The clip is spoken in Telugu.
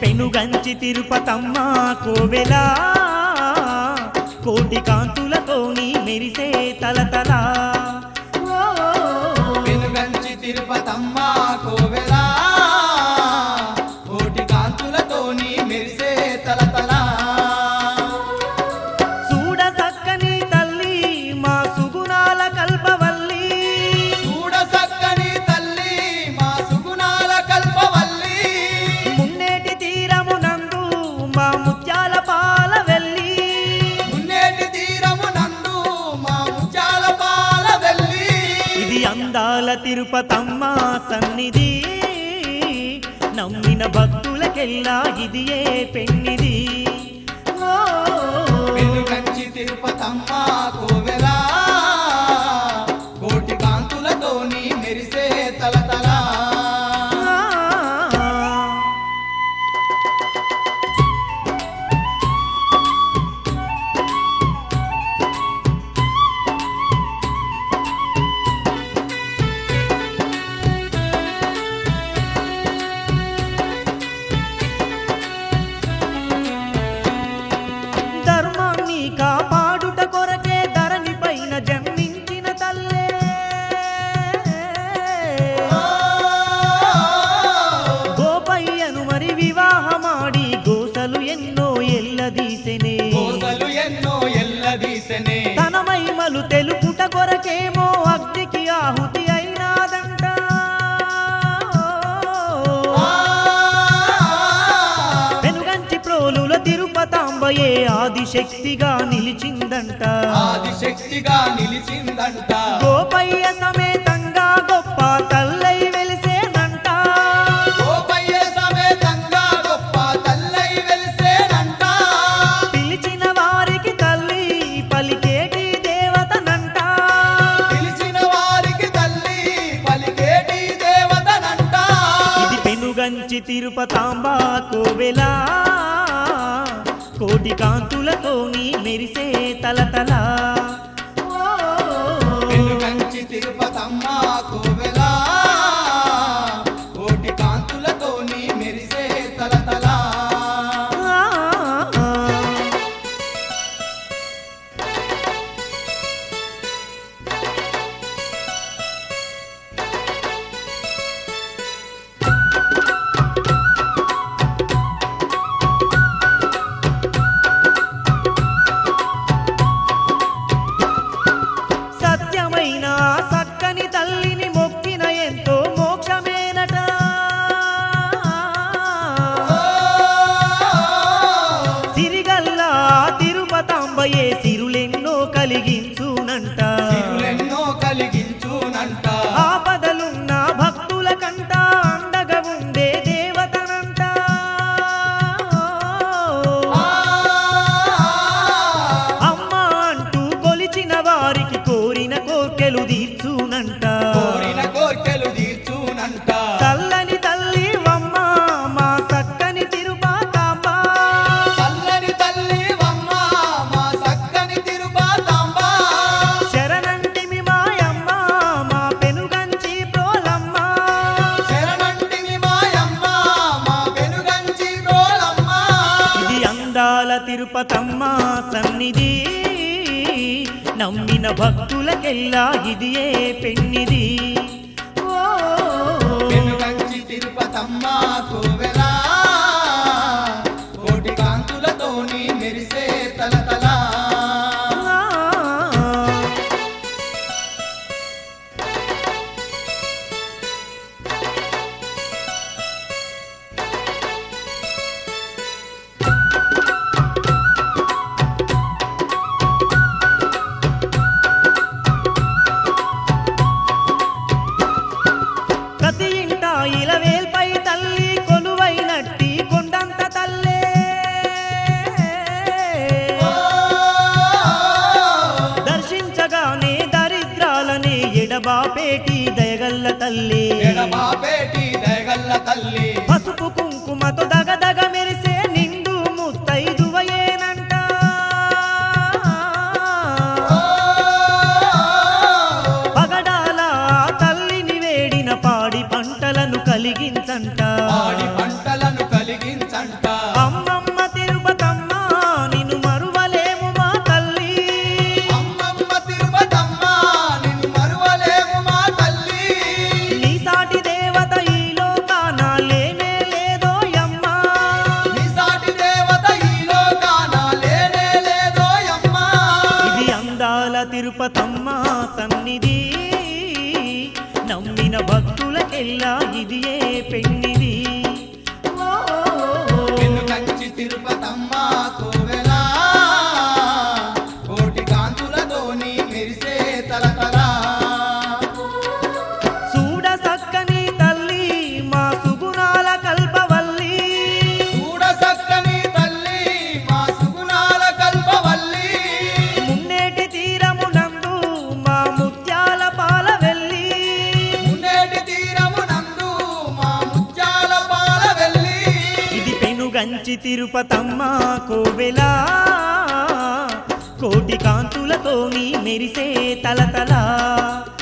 పెనుగంచి తిరుపతమ్మ కోవెలా కోటి కాంతులతోని మెరిసే తలతలా ఓ, వెనుగంచి తిరుపతమ్మ కోవెలా కోటి కాంతులతోని మెరిసే తలతలా చూడ చక్కని తల్లి మా సుగుణాల కల్పవల్లి చూడ సక్కని తల్లి మా సుగుణాల కల్పవల్లి మున్నేటి తీరమునందు మా ముత్యాల పాల వెళ్ళి మున్నేటి తీరము నందు మా ముత్యాల పాల వెళ్ళి ఇది అందాల తిరుపతమ్మ సన్నిధి నమ్మిన భక్తులకెల్లా ఇది ఏ పెన్నిది ఓ, వెనుగంచి తిరుపతమ్మ కోవెలా కోటి కాంతులతోని మెరిసే తలతలా ఆ. ధర్మాన్ని కాపాడుట కొరకే ధరణి పైన జన్మించిన తల్లే గోపయ్యను మరి వివాహమాడి గోసలు ఎన్నో ఎల్లదీసెనే కోసలు ఎన్నో ఎల్లదీసెనే తన మహిమలు తెలుపుట కొరకేమో అగ్నికి ఆహుతి అయినాదంట వెనుగంచి ప్రోలుల తిరుపతాంబయే ఆదిశక్తిగా నిలిచిందంట ఆదిశక్తిగా నిలిచిందంట గోపయ్య సమేతంగా గొప్ప తల్లై వెలిసేనంట గోపయ్య సమేతంగా గొప్ప తల్లై వెలిసేనంట పిలిచిన వారికి తల్లి పలికేటి దేవతనంట పిలిచిన వారికి తల్లి పలికేటి దేవతనంట ఇది పెనుగంచి తిరుపతాంబ కోవెలా కోటి కాంతులతోని మెరిసే తలతలా ఓ, వెనుగంచి తిరుపతమ్మ కోవెలా కోటి కాంతులతోని మెరిసే తలతలా ఆ, ఆ. సత్యమైన సక్కని తల్లిని మొక్కిన ఎంతో మోక్షమేనట సిరిగల్లా తిరుపతాంబయే సిరులెన్నో కలిగించునంట సిరులెన్నో కలిగించునంట ఆపదలున్న భక్తుల కంట అండగా ఉండే దేవతనంట అమ్మ అంటూ కొలిచిన వారికి కోరిన కోర్కెలు తీర్చునంట కోరిన కోర్కెలు తీర్చునంట చల్లని తల్లి అమ్మ మా చక్కని తిరుపాతాంబ చల్లని తల్లి వమ్మ మా చక్కని తిరుపతమ్మ శరణంటిమి మాయమ్మ మా పెనుగంచి ప్రోలమ్మ శరణంటిని మాయమ్మ మా వెనుగంచి రోలమ్మ ఇది అందాల తిరుపతమ్మ సన్నిధి నమ్మిన భక్తులకెల్లా ఇది ఏ పెన్నిది ఓ, వెనుగంచి తిరుపతమ్మ కోవెలా కోటి కాంతులతోని మెరిసే తలతలా ఆ. ప్రతి ఇంట ఇలవేల్పై తల్లి కొలువైనట్టి కొండంత తల్లే దర్శించగానే దరిద్రాలనే ఎడబాపేటి దయగల్ల తల్లి ఎడబాపేటి దయగల్ల తల్లి పసుపు కుంకుమతో దగదగ మెరిసే నిండు ముత్తైదువయేనంట పగడాల తల్లిని వేడిన పాడి పంటలను కలిగించంట పాడి పంటలను కలిగించంట నమ్మిన భక్తులకెల్లా ఇది ఏ పెన్నిది ఓ, పెన్ను కంచి తిరుపతమ్మ కోవెలా కోటి కాంతులతోని మెరిసే తలతలా చూడ సక్కని తల్లి మా సుగుణాల కల్పవల్లి చూడ సక్కని తల్లి మా సుగుణాల కల్పవల్లి మున్నేటి తీరమునందు మా ముత్యాల పాల వెళ్ళి మున్నేటి తీరమునందు మా ముత్యాల పాల వెళ్ళి ఇది పెనుగంచి తిరుపతమ్మ కోవెలా కోటి కాంతులతో నీ మెరిసే తలతలా